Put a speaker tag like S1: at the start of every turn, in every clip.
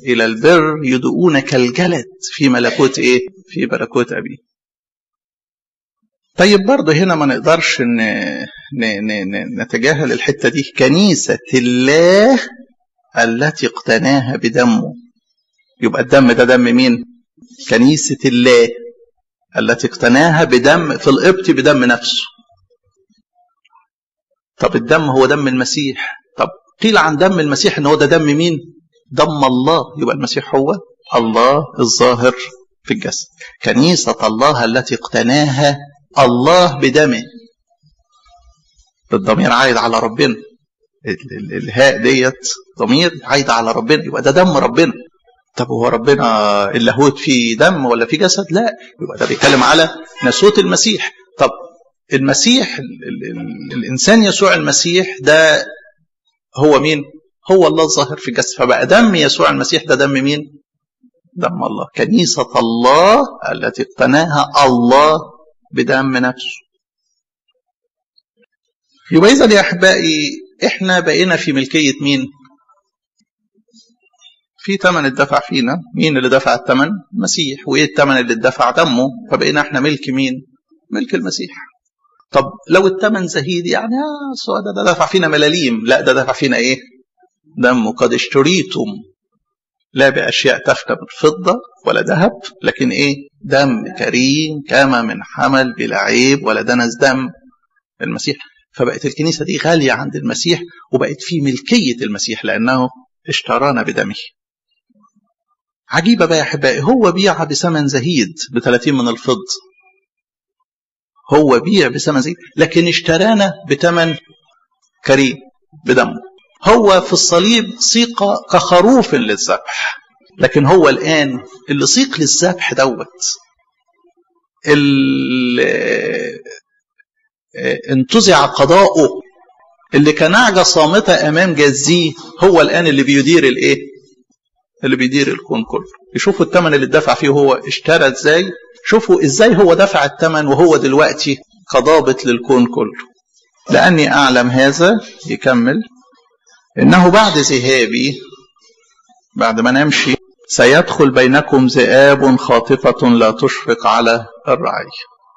S1: الى البر يدؤون كالجلد في ملكوت ايه في ملكوت ابيه طيب برضه هنا ما نقدرش ن... ن... ن... نتجاهل الحته دي كنيسه الله التي اقتناها بدمه يبقى الدم ده دم مين كنيسه الله التي اقتناها بدم في القبط بدم نفسه طب الدم هو دم المسيح طب قيل عن دم المسيح ان هو ده دم مين دم الله يبقى المسيح هو الله الظاهر في الجسد كنيسة الله التي اقتناها الله بدمه الضمير عايد على ربنا الهاء ديت ضمير عايد على ربنا يبقى ده دم ربنا طب هو ربنا اللاهوت فيه دم ولا فيه جسد لا يبقى ده بيتكلم على ناسوت المسيح طب المسيح ال ال ال الانسان يسوع المسيح ده هو مين هو الله الظاهر في الجسد فبقى دم يسوع المسيح ده دم مين دم الله كنيسة الله التي اقتناها الله بدم نفسه يبقى إذا يا أحبائي إحنا بقينا في ملكية مين في ثمن اتدفع فينا مين اللي دفع الثمن المسيح وايه الثمن اللي اتدفع دمه فبقينا احنا ملك مين ملك المسيح طب لو الثمن زهيد يعني اه ده, ده دفع فينا ملاليم لا ده دفع فينا ايه دمه قد اشتريتم لا باشياء تفنى بالفضه ولا ذهب لكن ايه دم كريم كما من حمل بلا عيب ولا دنس دم المسيح فبقت الكنيسه دي غاليه عند المسيح وبقت في ملكيه المسيح لانه اشترانا بدمه عجيبة بقى يا أحبائي هو بيع بثمن زهيد ب 30 من الفضة هو بيع بثمن زهيد لكن اشترانا بثمن كريم بدمه هو في الصليب سيق كخروف للذبح لكن هو الآن اللي سيق للذبح دوت انتزع قضاؤه اللي كنعجة صامتة أمام جزيه هو الآن اللي بيدير الإيه؟ اللي بيدير الكون كله يشوفوا الثمن اللي اتدفع فيه هو اشترى ازاي شوفوا ازاي هو دفع الثمن وهو دلوقتي كضابط للكون كله لأني أعلم هذا يكمل إنه بعد ذهابي بعد ما نمشي سيدخل بينكم ذئاب خاطفة لا تشفق على الرعي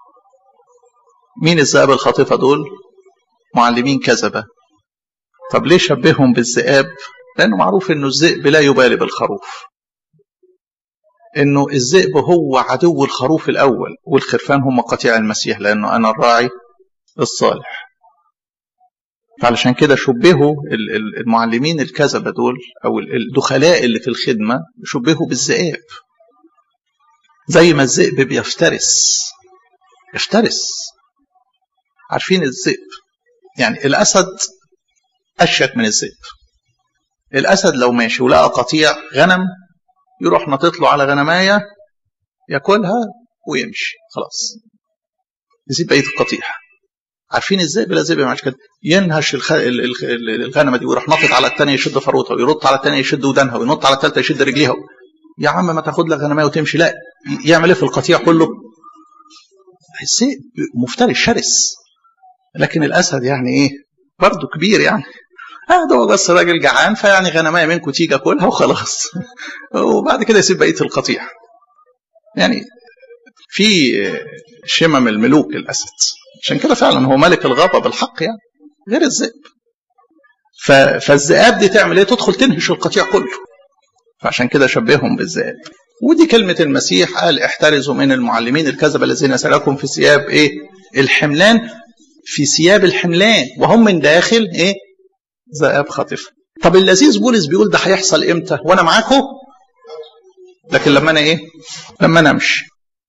S1: مين الذئاب الخاطفة دول معلمين كذبة طب ليه شبههم بالذئاب لأنه معروف أنه الذئب لا يبالي بالخروف أنه الذئب هو عدو الخروف الأول والخرفان هم قطيع المسيح لأنه أنا الراعي الصالح فعلشان كده شبهوا المعلمين الكذبة دول أو الدخلاء اللي في الخدمة شبهوا بالذئاب زي ما الذئب بيفترس يفترس عارفين الذئب يعني الأسد أشيك من الذئب الأسد لو ماشي ولقى قطيع غنم يروح نطط له على غنماية ياكلها ويمشي خلاص يسيب بقية القطيع عارفين الذئب لا ذئب مش كده ينهش الخ... الغنمه دي ويروح ناطط على الثانيه يشد فروتها ويرط على الثانيه يشد ودانها وينط على الثالثه يشد رجليها يا عم ما تاخد لك غنمايه وتمشي لا يعمل ايه في القطيع كله الذئب مفترس شرس لكن الاسد يعني ايه برضه كبير يعني اه ده هو بس راجل جعان فيعني غنمايه منكم تيجي اكلها وخلاص وبعد كده يسيب بقيه القطيع يعني في شمم الملوك الاسد عشان كده فعلا هو ملك الغابه بالحق يعني غير الذئب فالذئاب دي تعمل ايه تدخل تنهش القطيع كله فعشان كده شبههم بالذئاب ودي كلمة المسيح قال احترزوا من المعلمين الكذبة الذين سلكوا في ثياب ايه الحملان في ثياب الحملان وهم من داخل ايه ذئاب خاطفة طب اللذيذ بولس بيقول ده هيحصل امتى وانا معاكم لكن لما انا ايه لما انا امشي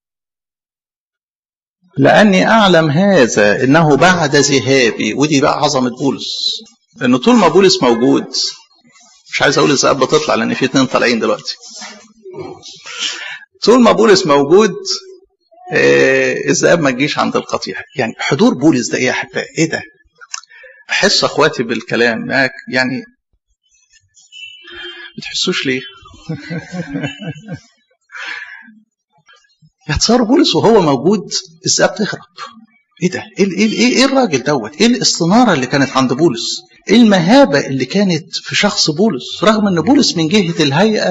S1: لاني اعلم هذا انه بعد ذهابي ودي بقى عظمه بولس لانه طول ما بولس موجود مش عايز اقول الذئاب بتطلع لان في اتنين طالعين دلوقتي طول ما بولس موجود آه الذئاب ما تجيش عند القطيع يعني حضور بولس ده ايه يا احبائي ايه ده احس اخواتي بالكلام يعني بتحسوش ليه يتصور بولس وهو موجود الذئاب تهرب ايه ده ايه ايه ايه, إيه الراجل دوت ايه الاستناره اللي كانت عند بولس ايه المهابه اللي كانت في شخص بولس رغم ان بولس من جهه الهيئه